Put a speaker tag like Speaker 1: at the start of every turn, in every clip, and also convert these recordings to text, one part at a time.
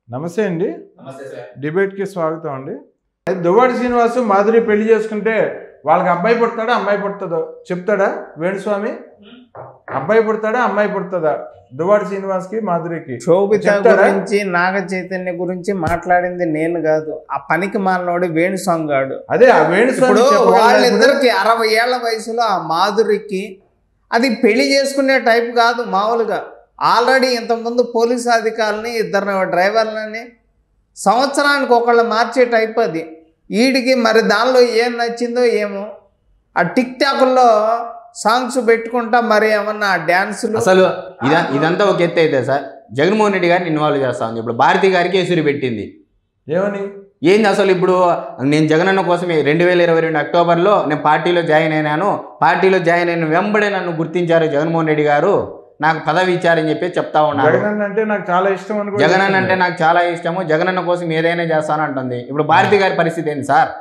Speaker 1: నమస్తే అండి
Speaker 2: నమస్తే సార్
Speaker 1: డిబేట్కి స్వాగతం అండి దువ్వాడి శ్రీనివాసు మాధురి పెళ్లి చేసుకుంటే వాళ్ళకి అబ్బాయి పుడతాడా అమ్మాయి పుడుతుందో చెప్తాడా వేణుస్వామి అబ్బాయి పుడతాడా అమ్మాయి పుడుతుందా దువ్వాడి శ్రీనివాస్కి మాధురికి
Speaker 3: శోభిత
Speaker 1: చెప్తారా?
Speaker 3: గురించి నాగ చైతన్య గురించి మాట్లాడింది నేను కాదు ఆ పనికి మాలినోడు వేణుస్వామి గాడు
Speaker 1: అదే ఆ వేణుస్వామి
Speaker 3: ఇప్పుడు
Speaker 1: చెప్పగలరా ఇప్పుడు?
Speaker 3: వాళ్ళిద్దరికి అరవై ఏళ్ల వయసులో ఆ మాధురికి అది పెళ్లి చేసుకునే టైప్ కాదు మామూలుగా ఆల్రెడీ ఇంతకుముందు పోలీస్ అధికారులని ఇద్దరు డ్రైవర్లని సంవత్సరానికి ఒకళ్ళు మార్చే టైప్ అది వీడికి మరి దానిలో ఏం నచ్చిందో ఏమో ఆ టిక్ టాక్లో సాంగ్స్ పెట్టుకుంటా మరి ఏమన్నా డ్యాన్సులు
Speaker 2: అసలు ఇద ఇదంతా ఒక ఎత్తు అయితే సార్ జగన్మోహన్ రెడ్డి గారిని ఇన్వాల్వ్ చేస్తా ఉంది ఇప్పుడు భారతి గారికి ఎసురు పెట్టింది
Speaker 1: ఏమని
Speaker 2: ఏంది అసలు ఇప్పుడు నేను జగనన్న కోసం రెండు వేల ఇరవై రెండు అక్టోబర్లో నేను పార్టీలో జాయిన్ అయినాను పార్టీలో జాయిన్ అయిన వెంబడే నన్ను గుర్తించారు జగన్మోహన్ రెడ్డి గారు నాకు పదవి ఇచ్చారని చెప్పి చెప్తా ఉన్నారు
Speaker 1: జగన్ అంటే నాకు చాలా ఇష్టం అని కూడా
Speaker 2: జగనన్న
Speaker 1: చెప్తుంది.
Speaker 2: అంటే నాకు చాలా ఇష్టము జగనన్న కోసం ఏదైనా చేస్తాను అంటుంది ఇప్పుడు భారతి గారి పరిస్థితి ఏంది సార్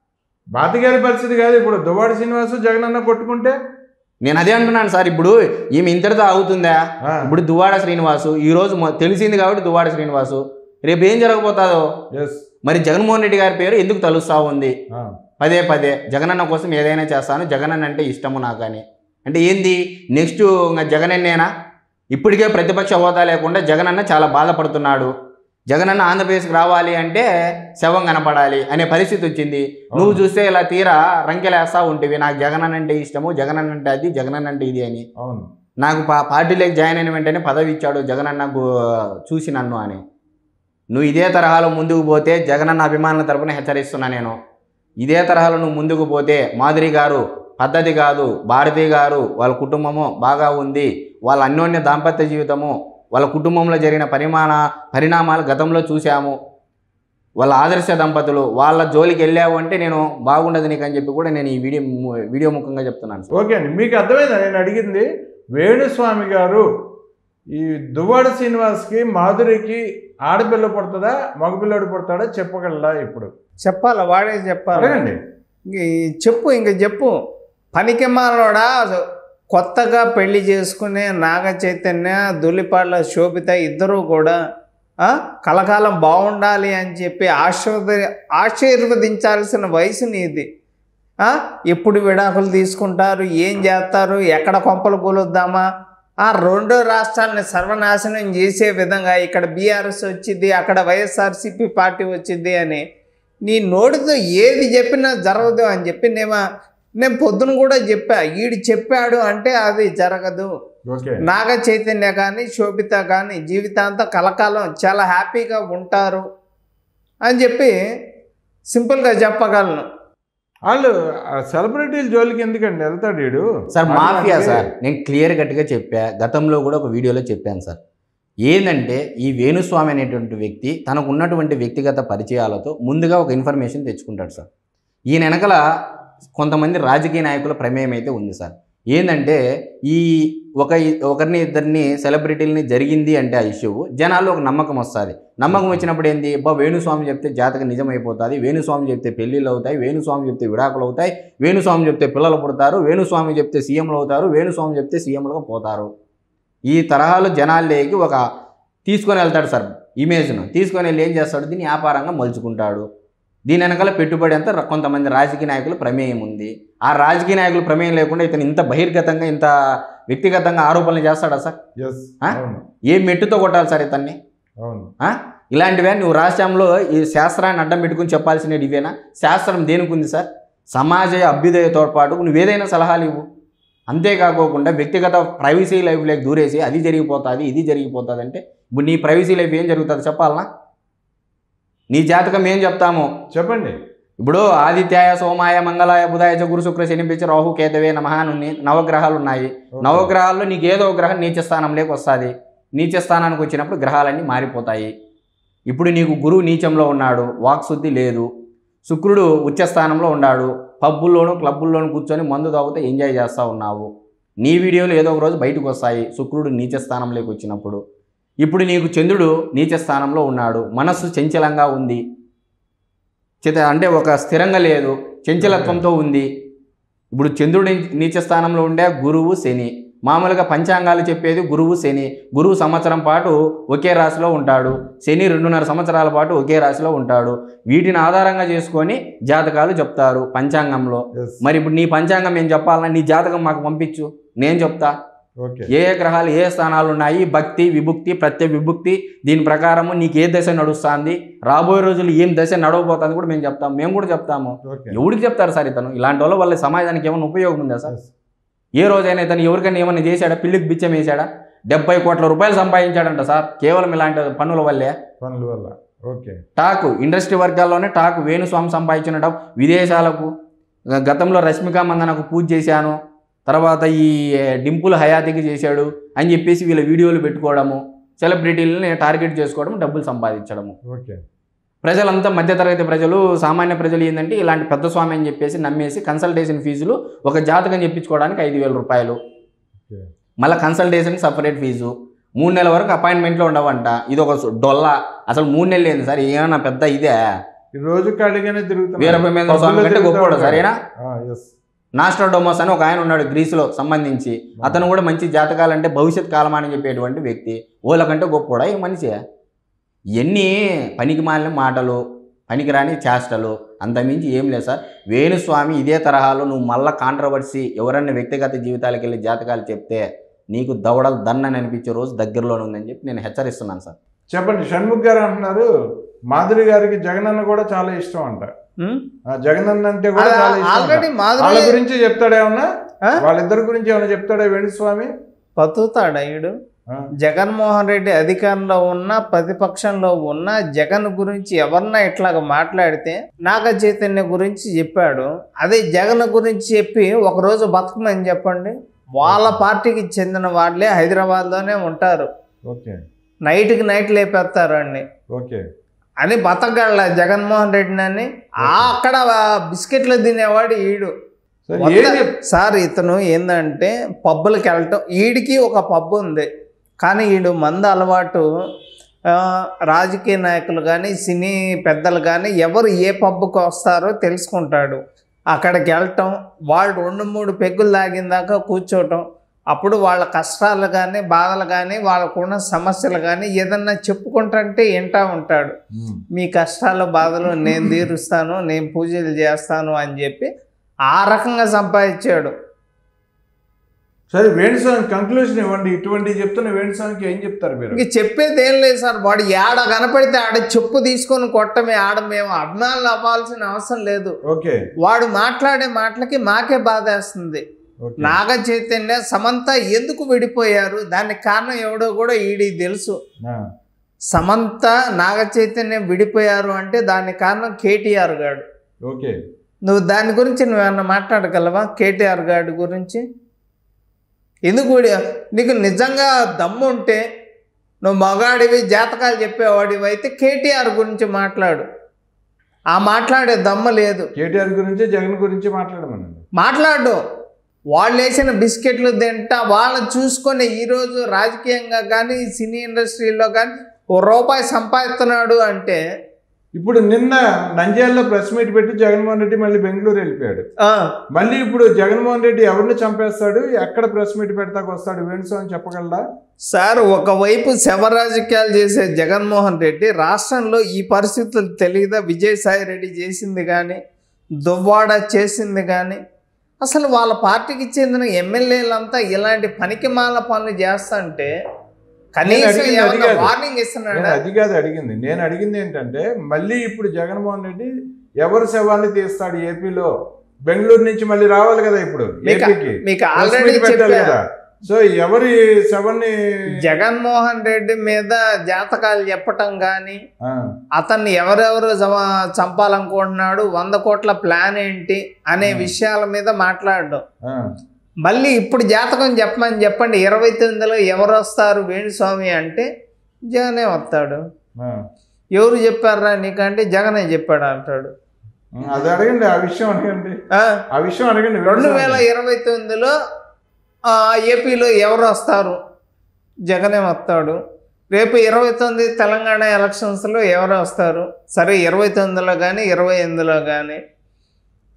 Speaker 1: బాతి గారి పరిస్థితి కాదు ఇప్పుడు దువ్వాడి శ్రీనివాసు జగన్ అన్న కొట్టుకుంటే
Speaker 2: నేను అదే అంటున్నాను సార్ ఇప్పుడు ఈమె ఇంతటితో అవుతుందా
Speaker 1: ఆ,
Speaker 2: ఇప్పుడు దువ్వాడ శ్రీనివాసు ఈ రోజు మొ- తెలిసింది కాబట్టి దువ్వాడ శ్రీనివాసు రేపు ఏం జరగబోతుందో
Speaker 1: yes.
Speaker 2: మరి జగన్మోహన్ రెడ్డి గారి పేరు ఎందుకు తలుస్తా ఉంది
Speaker 1: ఆ,
Speaker 2: పదే పదే జగనన్న కోసం ఏదైనా చేస్తాను జగనన్న అంటే ఇష్టము నాకు అని అంటే ఏంది నెక్స్ట్ ఇంకా జగనన్నేనా ఇప్పటికే ప్రతిపక్ష హోదా లేకుండా జగనన్న చాలా బాధపడుతున్నాడు జగనన్న ఆంధ్రప్రదేశ్కి రావాలి అంటే శవం కనపడాలి అనే పరిస్థితి వచ్చింది నువ్వు చూస్తే ఇలా తీరా రంకెలేస్తా ఉంటివి నాకు జగనన్న అంటే ఇష్టము జగనన్న అంటే అది జగనన్న అంటే ఇది అని
Speaker 1: అవును
Speaker 2: నాకు పా పార్టీలోకి జాయిన్ అయిన వెంటనే పదవి ఇచ్చాడు జగనన్న గు- చూసి నన్ను అని నువ్వు ఇదే తరహాలో ముందుకు పోతే జగనన్న అభిమానుల తరపున హెచ్చరిస్తున్నా నేను ఇదే తరహాలో నువ్వు ముందుకు పోతే మాధురి గారు పద్ధతి కాదు భారతి గారు వాళ్ళ కుటుంబము బాగా ఉంది వాళ్ళ అన్యోన్య దాంపత్య జీవితము వాళ్ళ కుటుంబంలో జరిగిన పరిమాణ పరిణామాలు గతంలో చూసాము వాళ్ళ ఆదర్శ దంపతులు వాళ్ళ జోలికి వెళ్ళావు అంటే నేను బాగుండదు నీకు అని చెప్పి కూడా నేను ఈ వీడియో వీడియో ముఖంగా చెప్తున్నాను సార్.
Speaker 1: ఓకే అండి మీకు అర్థమైందా నేను అడిగింది వేణుస్వామి గారు ఈ దువ్వాడ శ్రీనివాస్కి మాధురికి ఆడపిల్ల పుడుతుందా మగపిల్లడు పుడతాడా చెప్పగలరా ఇప్పుడు
Speaker 3: చెప్పాలి వాడే చెప్పాలి
Speaker 1: అడగండి
Speaker 3: ఈ చెప్పు ఇంక చెప్పు పనికి మాలోడా కొత్తగా పెళ్లి చేసుకునే నాగ చైతన్య దులిపాళ్ళ శోభిత ఇద్దరూ కూడా ఆ, కలకాలం బాగుండాలి అని చెప్పి ఆశీర్వద ఆశీర్వదించాల్సిన వయసు నీది ఆ, ఎప్పుడు విడాకులు తీసుకుంటారు ఏం చేస్తారు ఎక్కడ కొంపలు కూలుద్దామా ఆ రెండు రాష్ట్రాలని సర్వనాశనం చేసే విధంగా ఇక్కడ బీఆర్ఎస్ వచ్చింది అక్కడ వైఎస్ఆర్సీపీ పార్టీ వచ్చింది అని నీ నోటితో ఏది చెప్పినా జరగదు అని చెప్పి నేను నేను పొద్దున కూడా చెప్పా ఈడు చెప్పాడు అంటే అది జరగదు
Speaker 1: ఓకే
Speaker 3: నాగ చైతన్య కానీ శోభిత కానీ జీవితాంతం కలకాలం చాలా హ్యాపీగా ఉంటారు అని చెప్పి సింపుల్గా చెప్పగలను
Speaker 1: వాళ్ళు సెలబ్రిటీల జోలికి ఎందుకండి వెళ్తాడు వీడు
Speaker 2: సార్ మాఫియా
Speaker 1: అంటే-
Speaker 2: సార్ నేను క్లియర్ కట్గా చెప్పా గతంలో కూడా ఒక వీడియోలో చెప్పాను సార్ ఏంటంటే ఈ వేణుస్వామి అనేటువంటి వ్యక్తి తనకు ఉన్నటువంటి వ్యక్తిగత పరిచయాలతో ముందుగా ఒక ఇన్ఫర్మేషన్ తెచ్చుకుంటాడు సార్ ఈయన వెనకల కొంతమంది రాజకీయ నాయకుల ప్రమేయం అయితే ఉంది సార్ ఏంటంటే ఈ ఒక ఒకరిని ఇద్దరిని సెలబ్రిటీలని జరిగింది అంటే ఆ ఇష్యూ జనాల్లో ఒక నమ్మకం వస్తుంది నమ్మకం వచ్చినప్పుడు ఏంది అబ్బా వేణుస్వామి చెప్తే జాతకం నిజమైపోతుంది వేణుస్వామి చెప్తే పెళ్ళిళ్ళు అవుతాయి వేణుస్వామి చెప్తే విడాకులు అవుతాయి వేణుస్వామి చెప్తే పిల్లలు పుడతారు వేణుస్వామి చెప్తే సీఎంలు అవుతారు వేణుస్వామి చెప్తే సీఎంలుగా పోతారు ఈ తరహాలో జనాల్లోకి ఒక తీసుకొని వెళ్తాడు సార్ ఇమేజ్ను తీసుకొని వెళ్ళి ఏం చేస్తాడు దీన్ని వ్యాపారంగా మలుచుకుంటాడు దీని వెనకాల పెట్టుబడి అంతా ర- కొంతమంది రాజకీయ నాయకుల ప్రమేయం ఉంది ఆ రాజకీయ నాయకుల ప్రమేయం లేకుండా ఇతను ఇంత బహిర్గతంగా ఇంత వ్యక్తిగతంగా ఆరోపణలు చేస్తాడా సార్
Speaker 1: ఎస్
Speaker 2: ఆ?
Speaker 1: అవును
Speaker 2: ఏ మెట్టుతో కొట్టాలి సార్ ఇతన్ని
Speaker 1: అవును
Speaker 2: ఆ? ఇలాంటివే నువ్వు రాష్ట్రంలో ఈ శాస్త్రాన్ని అడ్డం పెట్టుకుని చెప్పాల్సినవి ఇవేనా శాస్త్రం దేనికి ఉంది సార్ సమాజ అభ్యుదయ తోడ్పాటు నువ్వు ఏదైనా సలహాలు ఇవ్వు అంతేకాకోకుండా వ్యక్తిగత ప్రైవసీ లైఫ్లోకి దూరేసి అది జరిగిపోతుంది ఇది జరిగిపోతుంది అంటే ఇప్పుడు నీ ప్రైవసీ లైఫ్ ఏం జరుగుతుంది చెప్పాలనా నీ జాతకం ఏం చెప్తాము
Speaker 1: చెప్పండి
Speaker 2: ఇప్పుడు ఆదిత్యాయ సోమాయ మంగళాయ బుధాయ చ గురు శుక్ర శనిపించి రాహు కేతవే నమః అని ఉన్నాయి నవగ్రహాలు ఉన్నాయి
Speaker 1: ఓకే.
Speaker 2: నవగ్రహాల్లో నీకు ఏదో ఒక గ్రహం నీచ స్థానంలోకి వస్తుంది నీచ స్థానానికి వచ్చినప్పుడు గ్రహాలన్నీ మారిపోతాయి ఇప్పుడు నీకు గురువు నీచంలో ఉన్నాడు వాక్శుద్ధి లేదు శుక్రుడు ఉచ్చ స్థానంలో ఉన్నాడు పబ్బుల్లోనూ క్లబ్బుల్లోనూ కూర్చొని మందు తాగితే ఎంజాయ్ చేస్తూ ఉన్నావు నీ వీడియోలు ఏదో ఒక రోజు బయటకు వస్తాయి శుక్రుడు నీచ స్థానంలోకి వచ్చినప్పుడు ఇప్పుడు నీకు చంద్రుడు నీచ స్థానంలో ఉన్నాడు మనస్సు చంచలంగా ఉంది చిత అంటే ఒక స్థిరంగా లేదు చంచలత్వంతో ఉంది ఇప్పుడు చంద్రుడి నీచ స్థానంలో ఉండే గురువు శని మామూలుగా పంచాంగాలు చెప్పేది గురువు శని గురువు సంవత్సరం పాటు ఒకే రాశిలో ఉంటాడు శని రెండున్నర సంవత్సరాల పాటు ఒకే రాశిలో ఉంటాడు వీటిని ఆధారంగా చేసుకొని జాతకాలు చెప్తారు పంచాంగంలో
Speaker 1: Yes.
Speaker 2: మరి ఇప్పుడు నీ పంచాంగం ఏం చెప్పాలన్నా నీ జాతకం మాకు పంపించు నేను చెప్తా
Speaker 1: ఓకే
Speaker 2: ఏ ఏ గ్రహాలు ఏ స్థానాలు ఉన్నాయి భక్తి విభుక్తి ప్రత్యయ విభుక్తి దీని ప్రకారము నీకు ఏ దశ నడుస్తుంది రాబోయే రోజులు ఏం దశ నడవబోతుంది కూడా మేము చెప్తాం మేము కూడా చెప్తాము
Speaker 1: ఓకే
Speaker 2: ఎవరికి చెప్తారు సార్ ఇతను ఇలాంటి వాళ్ళ వల్ల సమాజానికి ఏమైనా ఉపయోగం ఉందా సార్
Speaker 1: Yes.
Speaker 2: ఏ రోజైనా ఇతను ఎవరికైనా ఏమైనా చేశాడా పిల్లికి బిచ్చం వేసాడా డెబ్బై కోట్ల రూపాయలు సంపాదించాడంట సార్ కేవలం ఇలాంటి పనుల వల్లే
Speaker 1: పనుల వల్ల okay
Speaker 2: talk industry వర్గాల్లోనే talk Venu Swamy సంపాదించిన డబ్బు విదేశాలకు గతంలో రష్మిక మందనకు పూజ చేశాను తర్వాత ఈ డింపుల్ హయాతికి చేశాడు అని చెప్పేసి వీళ్ళ వీడియోలు పెట్టుకోవడము సెలబ్రిటీలని టార్గెట్ చేసుకోవడం డబ్బులు సంపాదించడము
Speaker 1: ఓకే
Speaker 2: ప్రజలంతా మధ్యతరగతి ప్రజలు సామాన్య ప్రజలు ఏంటంటే ఇలాంటి పెద్ద స్వామి అని చెప్పేసి నమ్మేసి కన్సల్టేషన్ ఫీజులు ఒక జాతకం చెప్పించుకోవడానికి ఐదు వేల రూపాయలు
Speaker 1: ఓకే
Speaker 2: మళ్ళీ కన్సల్టేషన్ సపరేట్ ఫీజు మూడు నెలల వరకు అపాయింట్మెంట్లో ఉండవంట ఇది ఒక డొల్ల అసలు మూడు నెలలు ఏంది సార్ ఏమన్నా పెద్ద ఇదే
Speaker 1: ఈ రోజు ఖాళీగానే తిరుగుతున్నారు
Speaker 2: వీరబ్రహ్మేంద్ర స్వామి కంటే గొప్పవాడు సరేనా
Speaker 1: ఎస్
Speaker 2: నాస్ట్రోడోమోస్ అని ఒక ఆయన ఉన్నాడు గ్రీసులో సంబంధించి అతను కూడా మంచి జాతకాలంటే భవిష్యత్ కాలం అని చెప్పేటువంటి వ్యక్తి ఓళ్ళకంటే గొప్పవాడా ఈ మనిషి ఇవన్నీ పనికి మాలిన మాటలు పనికిరాని చేష్టలు అంతమించి ఏం లేదు సార్ వేణుస్వామి ఇదే తరహాలో నువ్వు మళ్ళా కాంట్రవర్సీ ఎవరన్నా వ్యక్తిగత జీవితాలకు వెళ్ళి జాతకాలు చెప్తే నీకు దవడలు దన్నని అనిపించే రోజు దగ్గరలోనే ఉందని చెప్పి నేను హెచ్చరిస్తున్నాను సార్
Speaker 1: చెప్పండి షణ్ముఖ్ గారు అంటున్నారు మాధురి గారికి జగనన్న కూడా చాలా ఇష్టం అంట
Speaker 3: ఉమ్?
Speaker 1: ఆ జగనన్న అంటే కూడా చాలా ఇష్టం
Speaker 3: ఆల్రెడీ
Speaker 1: అంట. వాళ్ళ
Speaker 3: మాధురి
Speaker 1: గురించి చెప్తాడా ఏమన్నా
Speaker 3: ఆ?
Speaker 1: వాళ్ళిద్దరి గురించి ఏమైనా చెప్తాడా వేణుస్వామి
Speaker 3: బతుకుతాడు ఈడు
Speaker 1: ఆ,
Speaker 3: జగన్మోహన్ రెడ్డి అధికారంలో ఉన్న ప్రతిపక్షంలో ఉన్న జగన్ గురించి ఎవరన్నా ఇట్లాగ మాట్లాడితే నాగ చైతన్య గురించి చెప్పాడు అదే జగన్ గురించి చెప్పి ఒకరోజు బతకమని చెప్పండి వాళ్ళ పార్టీకి చెందిన వాళ్ళే హైదరాబాద్లోనే ఉంటారు
Speaker 1: ఓకే
Speaker 3: నైట్కి నైట్ లేపేస్తారు అండి
Speaker 1: ఓకే
Speaker 3: అని బతకగల జగన్మోహన్ రెడ్డిని అని ఆ అక్కడ బిస్కెట్లు తినేవాడు ఈడు
Speaker 1: సరే
Speaker 3: మొత్తం-
Speaker 1: ఏం చెప్
Speaker 3: సార్ ఇతను ఏంటంటే పబ్బులకి వెళ్ళటం ఈడికి ఒక పబ్బు ఉంది కానీ ఈడు మంద అలవాటు ఆ, రాజకీయ నాయకులు కానీ సినీ పెద్దలు కానీ ఎవరు ఏ పబ్బుకి వస్తారో తెలుసుకుంటాడు అక్కడికి వెళ్ళటం వాళ్ళు రెండు మూడు పెగ్గులు తాగిన దాకా కూర్చోవటం అప్పుడు వాళ్ళ కష్టాలు కానీ బాధలు కానీ వాళ్ళకున్న సమస్యలు కానీ ఏదన్నా చెప్పుకుంటుంటే వింటా ఉంటాడు
Speaker 1: ఉమ్.
Speaker 3: మీ కష్టాలు బాధలు నేను తీరుస్తాను నేను పూజలు చేస్తాను అని చెప్పి ఆ రకంగా సంపాదించాడు
Speaker 1: సరే వేణుస్వామి కంక్లూజన్ ఇవ్వండి ఇటువంటి చెప్తున్న వేణుస్వామికి ఏం చెప్తారు మీరు
Speaker 3: ఇంక చెప్పేది ఏం లేదు సార్ వాడు ఏడ కనపడితే ఆడ చెప్పు తీసుకొని కొట్టమే ఆడ మేము అభిమానులు అవ్వాల్సిన అవసరం లేదు
Speaker 1: ఓకే
Speaker 3: వాడు మాట్లాడే మాటలకి మాకే బాధేస్తుంది
Speaker 1: ఓకే
Speaker 3: నాగ చైతన్య సమంత ఎందుకు విడిపోయారు దానికి కారణం ఎవడో కూడా ఈడి తెలుసు
Speaker 1: ఆ,
Speaker 3: సమంత నాగ చైతన్యం విడిపోయారు అంటే దానికి కారణం కేటీఆర్ గాడు
Speaker 1: ఓకే
Speaker 3: నువ్వు దాని గురించి నువ్వేమన్నా మాట్లాడగలవా కేటీఆర్ గారి గురించి ఎందుకు విడి నీకు నిజంగా దమ్ము ఉంటే నువ్వు మగాడివి జాతకాలు చెప్పేవాడివి అయితే కేటీఆర్ గురించి మాట్లాడు ఆ మాట్లాడే దమ్ము లేదు
Speaker 1: కేటీఆర్ గురించి జగన్ గురించి మాట్లాడమనండి
Speaker 3: మాట్లాడు వాళ్ళు వేసిన బిస్కెట్లు తింటా వాళ్ళని చూసుకొని ఈరోజు రాజకీయంగా కానీ సినీ ఇండస్ట్రీలో కానీ ఓ రూపాయి సంపాదిస్తున్నాడు అంటే
Speaker 1: ఇప్పుడు నిన్న నంద్యాలలో ప్రెస్ మీట్ పెట్టి జగన్మోహన్ రెడ్డి మళ్ళీ బెంగళూరు వెళ్ళిపోయాడు
Speaker 3: ఆ,
Speaker 1: మళ్ళీ ఇప్పుడు జగన్మోహన్ రెడ్డి ఎవరిని చంపేస్తాడు ఎక్కడ ప్రెస్ మీట్ పెడతాకు వస్తాడు వేణుస్వామి చెప్పగలరా
Speaker 3: సార్ ఒకవైపు శవ రాజకీయాలు చేసే జగన్మోహన్ రెడ్డి రాష్ట్రంలో ఈ పరిస్థితులు తెలియదా విజయసాయి రెడ్డి చేసింది కానీ దువ్వాడ చేసింది కానీ అసలు వాళ్ళ పార్టీకి చెందిన ఎమ్మెల్యేలంతా ఇలాంటి పనికిమాల పనులు చేస్తుంటే కనీసం
Speaker 1: అడిగింది అది
Speaker 3: ఏమన్నా
Speaker 1: కాదు.
Speaker 3: వార్నింగ్
Speaker 1: నేను
Speaker 3: ఇస్తున్నాడా
Speaker 1: అది కాదు అడిగింది నేను అడిగింది ఏంటంటే మళ్ళీ ఇప్పుడు జగన్మోహన్ రెడ్డి ఎవరి శవాన్ని తీస్తాడు ఏపీలో బెంగళూరు నుంచి మళ్ళీ రావాలి కదా ఇప్పుడు
Speaker 3: మీకు
Speaker 1: ఏపీకి
Speaker 3: మీకు
Speaker 1: Press
Speaker 3: ఆల్రెడీ
Speaker 1: meet పెట్టాలి
Speaker 3: చెప్పా
Speaker 1: కదా సో ఎవరి శవాన్ని
Speaker 3: జగన్మోహన్ రెడ్డి మీద జాతకాలు చెప్పటం కానీ
Speaker 1: ఆ,
Speaker 3: అతన్ని ఎవరెవరు జమ- చంపాలనుకుంటున్నాడు వంద కోట్ల ప్లాన్ ఏంటి అనే
Speaker 1: Hmm.
Speaker 3: విషయాల మీద మాట్లాడడం
Speaker 1: ఆ,
Speaker 3: మళ్ళీ ఇప్పుడు జాతకం చెప్పమని చెప్పండి ఇరవై తొమ్మిదిలో ఎవరు వస్తారు వేణుస్వామి అంటే జగనే వస్తాడు
Speaker 1: ఆ.
Speaker 3: ఎవరు చెప్పారా నీకంటే జగనే చెప్పాడు అంటాడు
Speaker 1: అది అడగండి ఆ విషయం అడగండి
Speaker 3: ఆ,
Speaker 1: ఆ విషయం అడగండి
Speaker 3: రెండు వేల
Speaker 1: వేణుస్వామి.
Speaker 3: ఇరవై తొమ్మిదిలో ఆ, ఏపీలో ఎవరు వస్తారు జగనే వస్తాడు రేపు ఇరవై తొమ్మిది తెలంగాణ ఎలక్షన్స్లో ఎవరు వస్తారు సరే ఇరవై తొమ్మిదిలో కానీ ఇరవై ఎనిమిదిలో కానీ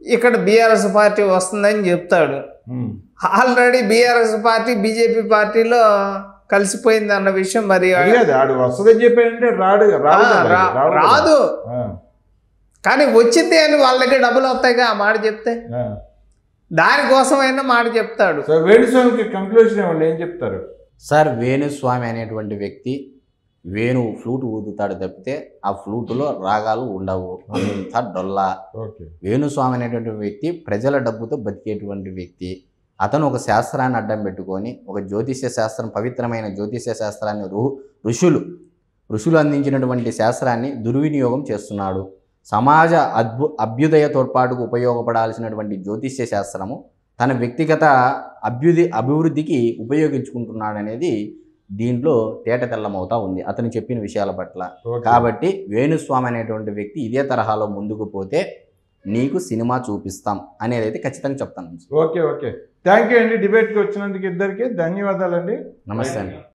Speaker 3: ఇక్కడ బీఆర్ఎస్ పార్టీ వస్తుందని చెప్తాడు
Speaker 1: ఉమ్.
Speaker 3: ఆల్రెడీ బీఆర్ఎస్ పార్టీ బీజేపీ పార్టీలో కలిసిపోయింది అన్న విషయం మరి
Speaker 1: అది కాదు ఆడు వస్తుందని చెప్పాడంటే రాడు
Speaker 3: ఆ,
Speaker 1: రాదు కదా,
Speaker 3: రా-
Speaker 1: రావు కదా.
Speaker 3: రాదు
Speaker 1: ఆ,
Speaker 3: కానీ వచ్చింది అని వాళ్ళ దగ్గర డబ్బులు వస్తాయిగా ఆ మాట చెప్తే
Speaker 1: ఆ.
Speaker 3: దానికోసమైనా మాట చెప్తాడు
Speaker 1: సో వేణుస్వామికి కంక్లూజన్ ఇవ్వండి ఏం చెప్తారు
Speaker 2: సార్ వేణుస్వామి అనేటువంటి వ్యక్తి వేణు ఫ్లూట్ ఊదుతాడు తప్పితే ఆ ఫ్లూటులో రాగాలు ఉండవు అంత డొల్లా
Speaker 1: ఓకే
Speaker 2: వేణుస్వామి అనేటువంటి వ్యక్తి ప్రజల డబ్బుతో బతికేటువంటి వ్యక్తి అతను ఒక శాస్త్రాన్ని అడ్డం పెట్టుకొని ఒక జ్యోతిష్య శాస్త్రం పవిత్రమైన జ్యోతిష్య శాస్త్రాన్ని ఋ ఋషులు ఋషులు అందించినటువంటి శాస్త్రాన్ని దుర్వినియోగం చేస్తున్నాడు సమాజ అద్భు అభ్యుదయ తోడ్పాటుకు ఉపయోగపడాల్సినటువంటి జ్యోతిష్య శాస్త్రము తన వ్యక్తిగత అభ్యుది అభివృద్ధికి ఉపయోగించుకుంటున్నాడనేది దీంట్లో తేట తెల్లమవుతా ఉంది అతను చెప్పిన విషయాల పట్ల
Speaker 1: ఓకే.
Speaker 2: కాబట్టి వేణుస్వామి అనేటువంటి వ్యక్తి ఇదే తరహాలో ముందుకు పోతే నీకు సినిమా చూపిస్తాం అనేది అయితే ఖచ్చితంగా చెప్తాను
Speaker 1: ఓకే ఓకే థ్యాంక్ యూ అండి డిబేట్కి వచ్చినందుకు ఇద్దరికి ధన్యవాదాలండి
Speaker 2: నమస్తే అండి